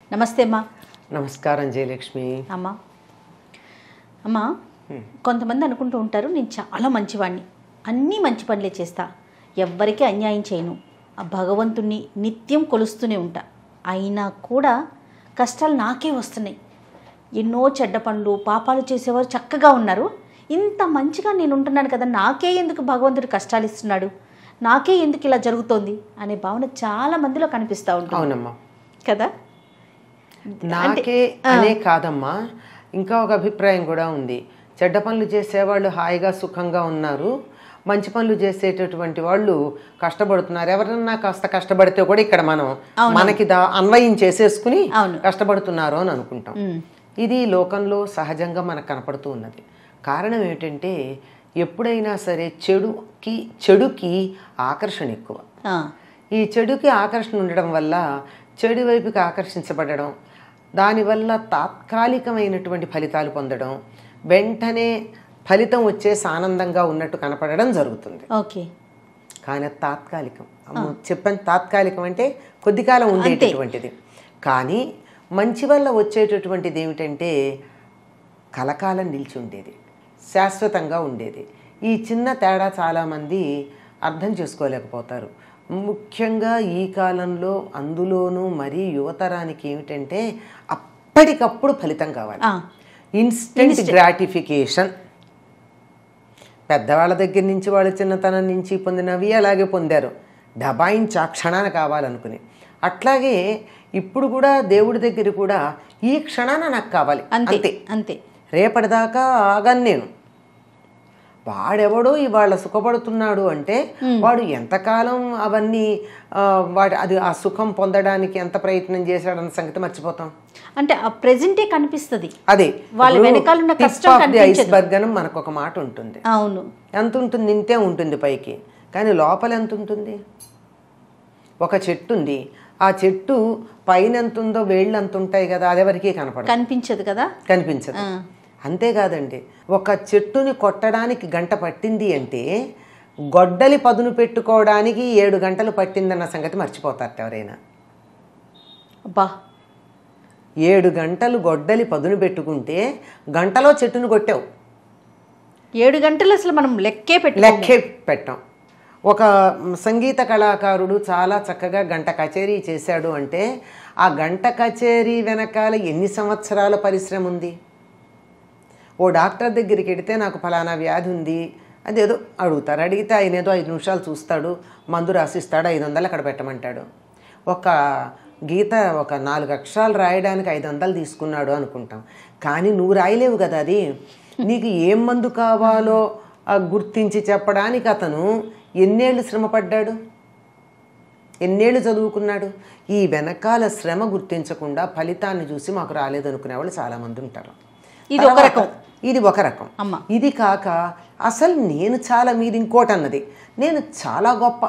నమస్తే అమ్మా నమస్కారం జయలక్ష్మి అమ్మా అమ్మా కొంతమంది అనుకుంటూ ఉంటారు నేను చాలా మంచివాడిని అన్నీ మంచి పనులే చేస్తా ఎవ్వరికీ అన్యాయం చేయను ఆ భగవంతుణ్ణి నిత్యం కొలుస్తూనే ఉంటా అయినా కూడా కష్టాలు నాకే వస్తున్నాయి ఎన్నో చెడ్డ పనులు పాపాలు చేసేవారు చక్కగా ఉన్నారు ఇంత మంచిగా నేను ఉంటున్నాను కదా నాకే ఎందుకు భగవంతుడు కష్టాలు ఇస్తున్నాడు నాకే ఎందుకు ఇలా జరుగుతోంది అనే భావన చాలా మందిలో కనిపిస్తూ ఉంటుంది అవునమ్మా కదా నాకే అనే కాదమ్మా ఇంకా ఒక అభిప్రాయం కూడా ఉంది చెడ్డ పనులు చేసేవాళ్ళు హాయిగా సుఖంగా ఉన్నారు మంచి పనులు చేసేటటువంటి వాళ్ళు కష్టపడుతున్నారు ఎవరన్నా కాస్త కష్టపడితే కూడా ఇక్కడ మనం మనకి దా అన్వయం చేసేసుకుని అవును. కష్టపడుతున్నారు అని అనుకుంటాం ఉమ్. ఇది లోకంలో సహజంగా మనకు కనపడుతూ ఉన్నది కారణం ఏమిటంటే ఎప్పుడైనా సరే చెడుకి చెడుకి ఆకర్షణ ఎక్కువ ఆ, ఈ చెడుకి ఆకర్షణ ఉండడం వల్ల చెడు వైపుకి ఆకర్షించబడడం దానివల్ల తాత్కాలికమైనటువంటి ఫలితాలు పొందడం వెంటనే ఫలితం వచ్చేసి ఆనందంగా ఉన్నట్టు కనపడడం జరుగుతుంది ఓకే కానీ అది తాత్కాలికం అమ్మ చెప్పాను తాత్కాలికం అంటే కొద్ది కాలం ఉండేటటువంటిది కానీ మంచి వల్ల వచ్చేటటువంటిది ఏమిటంటే కలకాలం నిలిచి ఉండేది శాశ్వతంగా ఉండేది ఈ చిన్న తేడా చాలామంది అర్థం చేసుకోలేకపోతారు ముఖ్యంగా ఈ కాలంలో అందులోనూ మరీ యువతరానికి ఏమిటంటే అప్పటికప్పుడు ఫలితం కావాలి ఆ, ఇన్స్టెంట్ గ్రాటిఫికేషన్ పెద్దవాళ్ళ దగ్గర నుంచి వాళ్ళ చిన్నతనం నుంచి పొందినవి అలాగే పొందారు డబాయించి ఆ క్షణాన కావాలనుకుని అట్లాగే ఇప్పుడు కూడా దేవుడి దగ్గర కూడా ఈ క్షణాన నాకు కావాలి అంతే అంతే అంతే రేపటిదాకా ఆగను నేను వాడెవడో ఇవాళ సుఖపడుతున్నాడు అంటే వాడు ఎంతకాలం అవన్నీ ఆ, వాడి అది ఆ సుఖం పొందడానికి ఎంత ప్రయత్నం చేశాడన్న సంగతి మర్చిపోతాం అంటే ఆ ప్రెజెంటే కనిపిస్తుంది అదే వాళ్ళ వెనకాల ఉన్న కష్టం కనిపించదు. ఐస్బర్గ్ అని మనకు ఒక మాట ఉంటుంది అవును ఎంత ఉంటుంది ఇంతే ఉంటుంది పైకి కానీ లోపల ఎంత ఉంటుంది ఒక చెట్టు ఉంది ఆ చెట్టు పైన ఎంత ఉందో వేళ్ళు ఎంత ఉంటాయి కదా అది ఎవరికీ కనపడదు కనిపించదు కదా కనిపించదు ఆ. అంతేకాదండి ఒక చెట్టుని కొట్టడానికి గంట పట్టింది అంటే గొడ్డలి పదును పెట్టుకోవడానికి ఏడు గంటలు పట్టిందన్న సంగతి మర్చిపోతారట ఎవరైనా అబ్బా ఏడు గంటలు గొడ్డలి పదును పెట్టుకుంటే గంటలో చెట్టును కొట్టావు ఏడు గంటలు అసలు మనం లెక్కే పెట్టు లెక్కే పెట్టాం ఒక సంగీత కళాకారుడు చాలా చక్కగా గంట కచేరీ చేశాడు అంటే ఆ గంట కచేరీ వెనకాల ఎన్ని సంవత్సరాల పరిశ్రమ ఉంది ఓ డాక్టర్ దగ్గరికి వెడితే నాకు ఫలానా వ్యాధి ఉంది అదేదో అడుగుతారు అడిగితే ఆయన ఏదో ఐదు నిమిషాలు చూస్తాడు మందు రాసిస్తాడు ఐదు వందలు అక్కడ పెట్టమంటాడు ఒక గీత ఒక నాలుగు అక్షరాలు రాయడానికి ఐదు వందలు తీసుకున్నాడు అనుకుంటాం కానీ నువ్వు రాయలేవు కదా అది నీకు ఏం మందు కావాలో ఆ గుర్తించి చెప్పడానికి అతను ఎన్నేళ్ళు శ్రమ పడ్డాడు ఎన్నేళ్ళు చదువుకున్నాడు ఈ వెనకాల శ్రమ గుర్తించకుండా ఫలితాన్ని చూసి మాకు రాలేదు అనుకునే వాళ్ళు చాలామంది ఉంటారు ఇది ఒక రకం. ఇది ఒక రకం అమ్మ. ఇది కాక అసలు నేను చాలా మీరు ఇంకోటి అన్నది నేను చాలా గొప్ప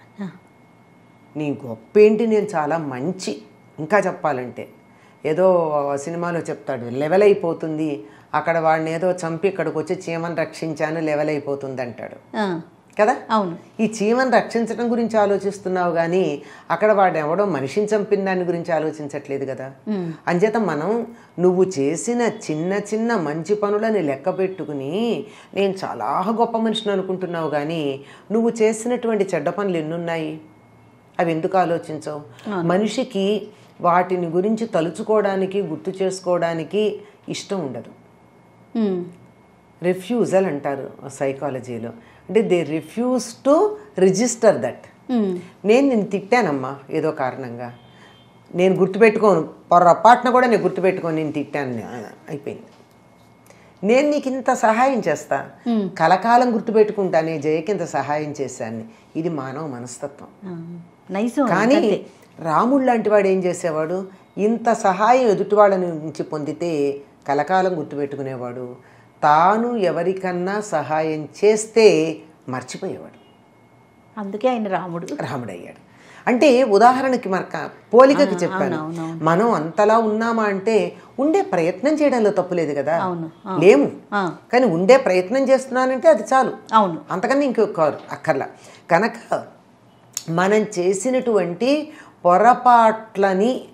నీ గొప్ప ఏంటి నేను చాలా మంచి ఇంకా చెప్పాలంటే ఏదో సినిమాలో చెప్తాడు లెవెల్ అయిపోతుంది అక్కడ వాడిని ఏదో చంపి ఇక్కడికి వచ్చి చీమని రక్షించాను లెవెల్ అయిపోతుంది అంటాడు ఆ, కదా అవును ఈ చీమను రక్షించడం గురించి ఆలోచిస్తున్నావు కానీ అక్కడ వాడు ఎవడో మనిషిని చంపిన దాని గురించి ఆలోచించట్లేదు కదా అంచేత మనం నువ్వు చేసిన చిన్న చిన్న మంచి పనులని లెక్క పెట్టుకుని నేను చాలా గొప్ప మనిషిని అనుకుంటున్నావు కానీ నువ్వు చేసినటువంటి చెడ్డ పనులు ఎన్నున్నాయి అవి ఎందుకు ఆలోచించవు మనిషికి వాటిని గురించి తలుచుకోవడానికి గుర్తు చేసుకోవడానికి ఇష్టం ఉండదు ఉమ్, రిఫ్యూజల్ అంటారు సైకాలజీలో అంటే they refuse to register that um, నేను నేను తిట్టానమ్మా ఏదో కారణంగా నేను గుర్తుపెట్టుకోను పొరపాటున కూడా నేను గుర్తుపెట్టుకోను నేను తిట్టాను ఆ, అయిపోయింది నేను నీకు ఇంత సహాయం చేస్తా కలకాలం గుర్తుపెట్టుకుంటా నేను జయకి ఇంత సహాయం చేశాను ఇది మానవ మనస్తత్వం ఆ, నైస్ కానీ రాముడు లాంటి వాడు ఏం చేసేవాడు ఇంత సహాయం ఎదుటివాళ్ళ నుంచి పొందితే కలకాలం గుర్తుపెట్టుకునేవాడు తాను ఎవరికన్నా సహాయం చేస్తే మర్చిపోయేవాడు అందుకే ఆయన రాముడు రాముడయ్యాడు అంటే ఉదాహరణకి మనక పోలికకి చెప్పాను అవునవును. మనం అంతలా ఉన్నామా అంటే ఉండే ప్రయత్నం చేయడంలో తప్పులేదు కదా అవును, లేము ఆ. కానీ ఉండే ప్రయత్నం చేస్తున్నానంటే అది చాలు అవును అంతకన్నా ఇంకొక అక్కర్లా కనుక మనం చేసినటువంటి పొరపాట్లని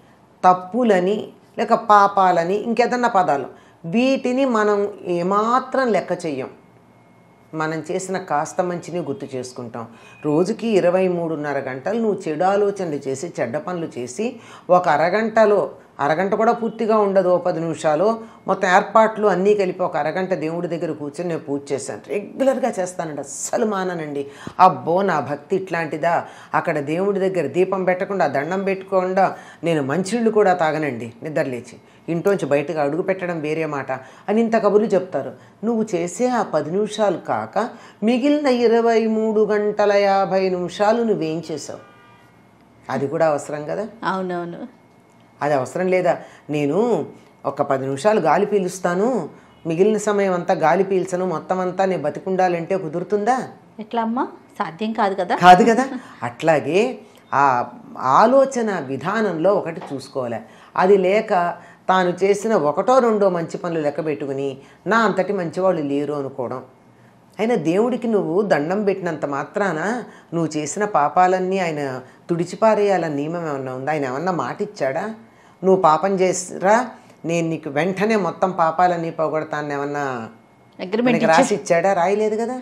తప్పులని లేక పాపాలని ఇంకేదన్నా పదాలు వీటిని మనం ఏమాత్రం లెక్క చెయ్యం మనం చేసిన కాస్త మంచిని గుర్తు చేసుకుంటాం రోజుకి ఇరవై మూడున్నర గంటలు నువ్వు చెడు ఆలోచనలు చేసి చెడ్డ పనులు చేసి ఒక అరగంటలో అరగంట కూడా పూర్తిగా ఉండదు ఓ పది నిమిషాలు మొత్తం ఏర్పాట్లు అన్నీ కలిపి ఒక అరగంట దేవుడి దగ్గర కూర్చొని నేను పూజ చేశాను రెగ్యులర్గా చేస్తానండి అస్సలు మాననండి అబ్బో నా భక్తి ఇట్లాంటిదా అక్కడ దేవుడి దగ్గర దీపం పెట్టకుండా దండం పెట్టకుండా నేను మంచినీళ్ళు కూడా తాగనండి నిద్రలేచి ఇంట్లోంచి బయటకు అడుగు పెట్టడం వేరే మాట అని ఇంత కబుర్లు చెప్తారు నువ్వు చేసే ఆ పది నిమిషాలు కాక మిగిలిన ఇరవై మూడు గంటల యాభై నిమిషాలు నువ్వేం చేసావు అది కూడా అవసరం కదా అవునవును అది అవసరం లేదా నేను ఒక పది నిమిషాలు గాలి పీలుస్తాను మిగిలిన సమయం అంతా గాలి పీల్చను మొత్తం అంతా నేను బతికుండాలంటే కుదురుతుందా ఎట్లా అమ్మా సాధ్యం కాదు కదా కాదు కదా అట్లాగే ఆ ఆలోచన విధానంలో ఒకటి చూసుకోవాలి అది లేక తాను చేసిన ఒకటో రెండో మంచి పనులు లెక్క పెట్టుకుని నా అంతటి మంచివాళ్ళు లేరు అనుకోవడం అయినా దేవుడికి నువ్వు దండం పెట్టినంత మాత్రాన నువ్వు చేసిన పాపాలన్నీ ఆయన తుడిచిపారేయాలని నియమం ఏమన్నా ఉందా ఆయన ఏమన్నా మాట ఇచ్చాడా నువ్వు పాపం చేసిరా నేను నీకు వెంటనే మొత్తం పాపాలన్నీ పోగొడతాను ఏమన్నా అగ్రిమెంట్ మనకి రాసి ఇచ్చాడా రాయలేదు కదా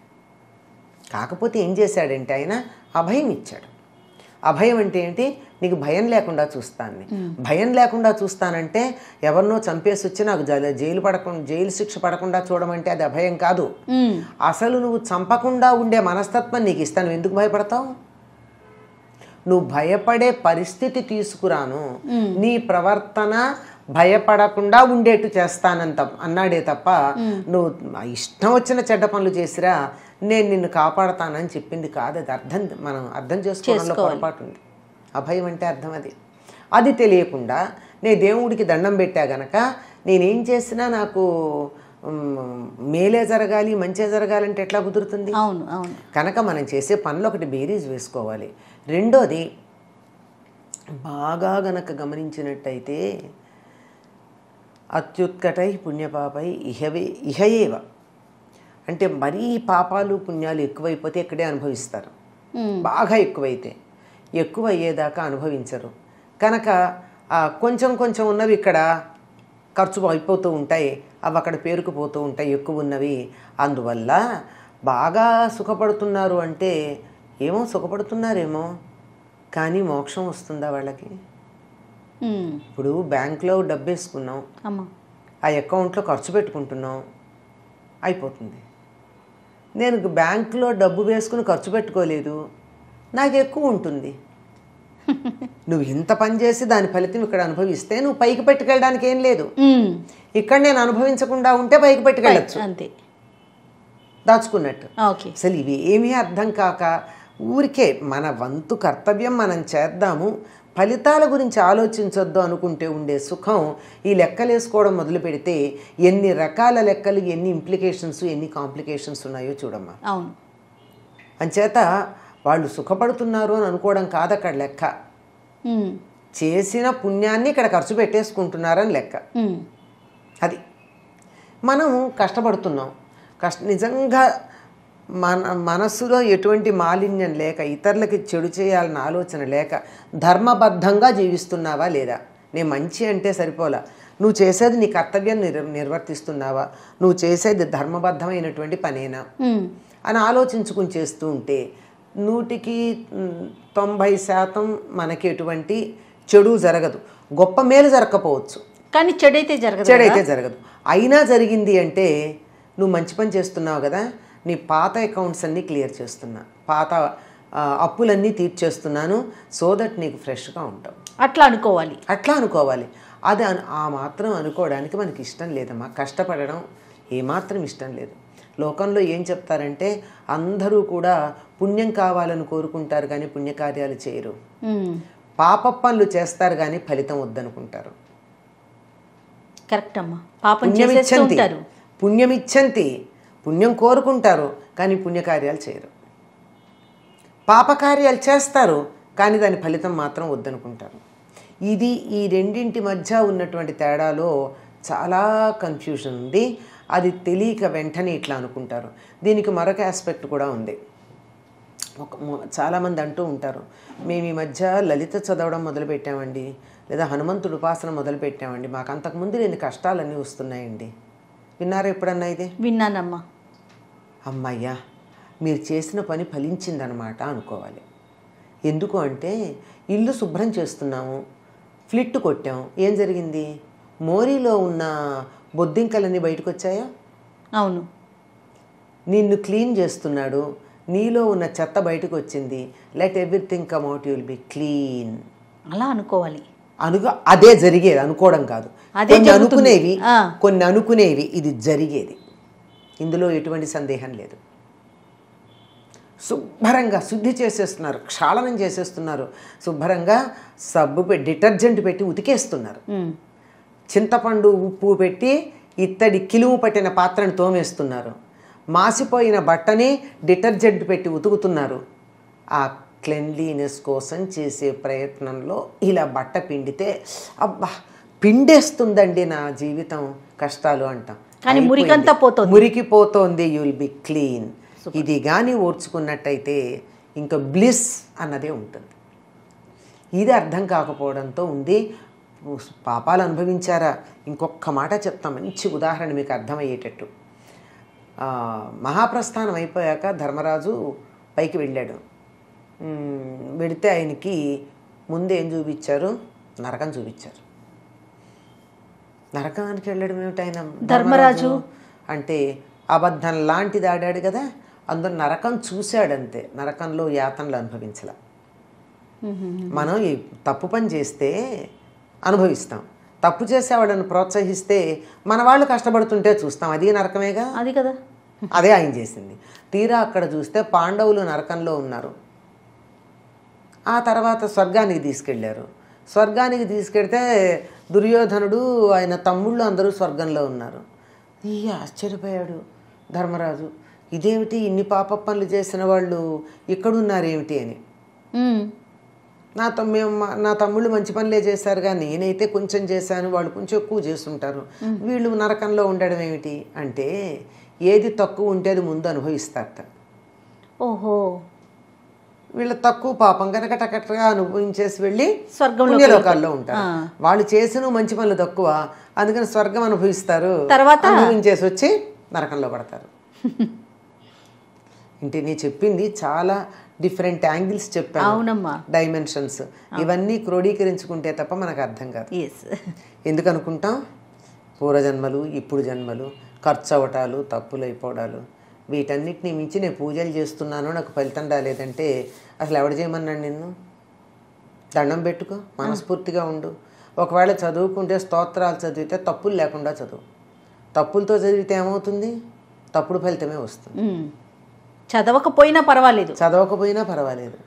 కాకపోతే ఏం చేశాడంటే ఆయన అభయం ఇచ్చాడు అభయం అంటే ఏంటి నీకు భయం లేకుండా చూస్తాను భయం లేకుండా చూస్తానంటే ఎవరినో చంపేసి వచ్చి నాకు జైలు జైలు పడకుండా జైలు శిక్ష పడకుండా చూడమంటే అది అభయం కాదు ఉమ్, అసలు నువ్వు చంపకుండా ఉండే మనస్తత్వం నీకు ఇస్తాను నువ్వు ఎందుకు భయపడతావు నువ్వు భయపడే పరిస్థితి తీసుకురాను నీ ప్రవర్తన భయపడకుండా ఉండేట్టు చేస్తానంత అన్నాడే తప్ప నువ్వు ఆ ఇష్టం వచ్చిన చెడ్డ పనులు చేసిరా నేను నిన్ను కాపాడతానని చెప్పింది కాదు అది అర్థం మనం అర్థం చేసుకోవడంలో పొరపాటు ఉంది అభయం అంటే అర్థం అది అది తెలియకుండా నేను దేవుడికి దండం పెట్టా గనక నేనేం చేసినా నాకు ఉమ్, మేలే జరగాలి మంచే జరగాలంటే ఎట్లా కుదురుతుంది అవును అవును కనుక మనం చేసే పనులు ఒకటి బేరీజ్ వేసుకోవాలి రెండోది బాగా గనక గమనించినట్టయితే అత్యుత్కటై పుణ్యపాపై ఇహవే ఇహయేవ అంటే మరీ పాపాలు పుణ్యాలు ఎక్కువైపోతే ఇక్కడే అనుభవిస్తారు ఉమ్, బాగా ఎక్కువైతే ఎక్కువ అయ్యేదాకా అనుభవించరు కనుక ఆ కొంచెం కొంచెం ఉన్నవి ఇక్కడ ఖర్చు అయిపోతూ ఉంటాయి అవి అక్కడ పేరుకుపోతూ ఉంటాయి ఎక్కువ ఉన్నవి అందువల్ల బాగా సుఖపడుతున్నారు అంటే ఏమో సుఖపడుతున్నారేమో కానీ మోక్షం వస్తుందా వాళ్ళకి ఉమ్, ఇప్పుడు బ్యాంక్లో డబ్బు వేసుకున్నాం అమ్మా ఆ అకౌంట్లో ఖర్చు పెట్టుకుంటున్నాం అయిపోతుంది నేను బ్యాంకులో డబ్బు వేసుకుని ఖర్చు పెట్టుకోలేదు నాకు ఎక్కువ ఉంటుంది నువ్వు ఇంత పని చేసి దాని ఫలితం ఇక్కడ అనుభవిస్తే నువ్వు పైకి పెట్టుకెళ్ళడానికి ఏం లేదు ఉమ్, ఇక్కడ నేను అనుభవించకుండా ఉంటే పైకి పెట్టుకెళ్ళచ్చు అంతే దాచుకున్నట్టు ఓకే అసలు ఇవి ఏమీ అర్థం కాక ఊరికే మన వంతు కర్తవ్యం మనం చేద్దాము ఫలితాల గురించి ఆలోచించొద్దు అనుకుంటే ఉండే సుఖం ఈ లెక్కలేసుకోవడం మొదలు పెడితే ఎన్ని రకాల లెక్కలు ఎన్ని ఇంప్లికేషన్స్ ఎన్ని కాంప్లికేషన్స్ ఉన్నాయో చూడమ్మా అవును అంచేత వాళ్ళు సుఖపడుతున్నారు అని అనుకోవడం కాదు అక్కడ లెక్క ఉమ్, చేసిన పుణ్యాన్ని ఇక్కడ ఖర్చు పెట్టేసుకుంటున్నారని లెక్క ఉమ్, అది మనం కష్టపడుతున్నాం కష్ట నిజంగా మన మనస్సులో ఎటువంటి మాలిన్యం లేక ఇతరులకి చెడు చేయాలన్న ఆలోచన లేక ధర్మబద్ధంగా జీవిస్తున్నావా లేదా నేను మంచి అంటే సరిపోలా నువ్వు చేసేది నీ కర్తవ్యం నిర్ నిర్వర్తిస్తున్నావా నువ్వు చేసేది ధర్మబద్ధమైనటువంటి పనేనా ఉమ్, అని ఆలోచించుకుని చేస్తూ ఉంటే నూటికి మ్, తొంభై శాతం మనకి ఎటువంటి చెడు జరగదు గొప్ప మేలు జరగకపోవచ్చు కానీ చెడైతే జరగదు చెడైతే జరగదు అయినా జరిగింది అంటే నువ్వు మంచి పని చేస్తున్నావు కదా నీ పాత అకౌంట్స్ అన్నీ క్లియర్ చేస్తున్నా పాత ఆ, అప్పులన్నీ తీర్చేస్తున్నాను సో దట్ నీకు ఫ్రెష్గా ఉంటావు అట్లా అనుకోవాలి అట్లా అనుకోవాలి అది అను- ఆ మాత్రం అనుకోవడానికి మనకి ఇష్టం లేదమ్మా కష్టపడడం ఏమాత్రం ఇష్టం లేదు లోకంలో ఏం చెప్తారంటే అందరూ కూడా పుణ్యం కావాలని కోరుకుంటారు కానీ పుణ్యకార్యాలు చేయరు ఉమ్, పాప పనులు చేస్తారు కానీ ఫలితం వద్దనుకుంటారు కరెక్ట్ అమ్మా పాపం చేసేస్తూ పుణ్యమిచ్చంతి ఉంటారు పుణ్యమిచ్చంతి పుణ్యం కోరుకుంటారు కానీ పుణ్యకార్యాలు చేయరు పాపకార్యాలు చేస్తారు కానీ దాని ఫలితం మాత్రం వద్దనుకుంటారు ఇది ఈ రెండింటి మధ్య ఉన్నటువంటి తేడాలో చాలా కన్ఫ్యూజన్ ఉంది అది తెలియక వెంటనే ఇట్లా అనుకుంటారు దీనికి మరొక ఆస్పెక్ట్ కూడా ఉంది ఒక ము- చాలామంది అంటూ ఉంటారు మేము ఈ మధ్య లలిత చదవడం మొదలుపెట్టామండి లేదా హనుమంతుడు ఉపాసన మొదలుపెట్టామండి మాకు అంతకుముందు లేని కష్టాలన్నీ వస్తున్నాయండి విన్నారా ఎప్పుడన్నా ఇది విన్నానమ్మా అమ్మయ్యా మీరు చేసిన పని ఫలించిందనమాట అనుకోవాలి ఎందుకు అంటే ఇల్లు శుభ్రం చేస్తున్నాము ఫ్లిట్ కొట్టాం ఏం జరిగింది మోరీలో ఉన్న బొద్దింకలన్నీ బయటకు వచ్చాయా అవును నిన్ను క్లీన్ చేస్తున్నాడు నీలో ఉన్న చెత్త బయటకు వచ్చింది let everything come out you'll be clean అలా అనుకోవాలి అనుగా అదే జరిగేది అనుకోవడం కాదు అదే కొన్ని జరుగుతుంది. అనుకునేవి ఆ. కొన్ని అనుకునేవి ఇది జరిగేది ఇందులో ఎటువంటి సందేహం లేదు శుభ్రంగా శుద్ధి చేసేస్తున్నారు క్షాళనం చేసేస్తున్నారు శుభ్రంగా సబ్బు పెట్టి డిటర్జెంట్ పెట్టి ఉతికేస్తున్నారు ఉమ్. చింతపండు ఉప్పు పెట్టి ఇత్తడి కిలువు పట్టిన పాత్రను తోమేస్తున్నారు మాసిపోయిన బట్టని డిటర్జెంట్ పెట్టి ఉతుకుతున్నారు ఆ క్లెన్లీనెస్ కోసం చేసే ప్రయత్నంలో ఇలా బట్ట పిండితే అబ్బా పిండేస్తుందండి నా జీవితం కష్టాలు అంటాం కానీ మురికంతా అయిపోయింది. పోతోంది. మురికిపోతోంది యూ విల్ బి క్లీన్ ఇది కానీ ఓర్చుకున్నట్టయితే ఇంకా బ్లిస్ అన్నదే ఉంటుంది ఇది అర్థం కాకపోవడంతో ఉంది పాపాలు అనుభవించారా ఇంకొక మాట చెప్తాం మంచి ఉదాహరణ మీకు అర్థమయ్యేటట్టు ఆ, మహాప్రస్థానం అయిపోయాక ధర్మరాజు పైకి వెళ్ళాడు మ్, వెడితే ఆయనకి ముందు ఏం చూపించారు నరకం చూపించారు నరకానికి వెళ్ళడం ఏమిటి ఆయన ధర్మరాజు. అంటే అబద్ధం లాంటిది ఆడాడు కదా అందులో నరకం చూశాడంతే నరకంలో యాతనలు అనుభవించల మనం ఈ తప్పు పని చేస్తే అనుభవిస్తాం తప్పు చేసేవాళ్ళని ప్రోత్సహిస్తే మన వాళ్ళు కష్టపడుతుంటే చూస్తాం అది నరకమేగా అది కదా అదే ఆయన చేసింది తీరా అక్కడ చూస్తే పాండవులు నరకంలో ఉన్నారు ఆ తర్వాత స్వర్గానికి తీసుకెళ్ళారు స్వర్గానికి తీసుకెళ్తే దుర్యోధనుడు ఆయన తమ్ముళ్ళు అందరూ స్వర్గంలో ఉన్నారు ఈ ఆశ్చర్యపోయాడు ధర్మరాజు ఇదేమిటి ఇన్ని పాప పనులు చేసిన వాళ్ళు ఇక్కడున్నారేమిటి అని ఉమ్. నా తమ్ మేము మా- నా తమ్ముళ్ళు మంచి పనులే చేశారు కానీ నేనైతే కొంచెం చేశాను వాళ్ళు కొంచెం ఎక్కువ చేస్తుంటారు వీళ్ళు నరకంలో ఉండడం ఏమిటి అంటే ఏది తక్కువ ఉంటే అది ముందు అనుభవిస్తారట ఓహో వీళ్ళ తక్కువ పాపం కనుక టకటగా అనుభవించేసి వెళ్ళి స్వర్గంలోకి పుణ్యలోకాల్లో ఉంటారు ఆ. వాళ్ళు చేసిన మంచి పనులు తక్కువ అందుకని స్వర్గం అనుభవిస్తారు తర్వాత? అనుభవించేసి వచ్చి నరకంలో పడతారు అంటే నేను చెప్పింది చాలా డిఫరెంట్ యాంగిల్స్ చెప్పాను అవునమ్మా డైమెన్షన్స్ ఇవన్నీ క్రోడీకరించుకుంటే తప్ప మనకు అర్థం కాదు ఎస్ ఎందుకు అనుకుంటాం పూర్వజన్మలు ఇప్పుడు జన్మలు ఖర్చు అవటాలు తప్పులు అయిపోవడాలు వీటన్నిటిని మించి నేను పూజలు చేస్తున్నాను నాకు ఫలితం రాలేదంటే అసలు ఎవడు చేయమన్నాడు నిన్ను దండం పెట్టుకో మనస్ఫూర్తిగా ఉండు ఒకవేళ చదువుకుంటే స్తోత్రాలు చదివితే తప్పులు లేకుండా చదువు తప్పులతో చదివితే ఏమవుతుంది తప్పుడు ఫలితమే వస్తుంది చదవకపోయినా పర్వాలేదు చదవకపోయినా పర్వాలేదు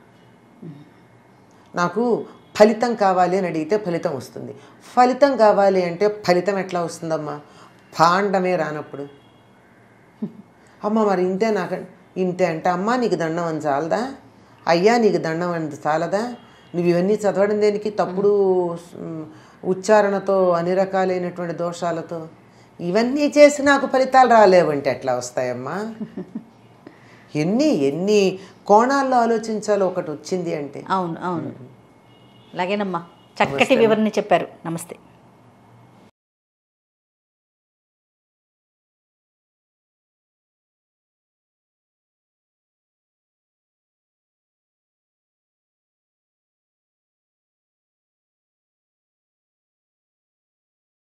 నాకు ఫలితం కావాలి అని అడిగితే ఫలితం వస్తుంది ఫలితం కావాలి అంటే ఫలితం ఎట్లా వస్తుందమ్మా పాండమే రానప్పుడు అమ్మ మరి ఇంతే నాకు ఇంతే అంటే అమ్మ నీకు దండం అని చాలదా అయ్యా నీకు దండం అని చాలదా నువ్వు ఇవన్నీ చదవడం దేనికి తప్పుడు ఉమ్, ఉచ్చారణతో అన్ని రకాలైనటువంటి దోషాలతో ఇవన్నీ చేసి నాకు ఫలితాలు రాలేవంటే ఎట్లా వస్తాయమ్మా ఎన్ని ఎన్ని కోణాల్లో ఆలోచించాలో ఒకటి వచ్చింది అంటే అవును అవును అలాగేనమ్మా చక్కటి వివరణ చెప్పారు నమస్తే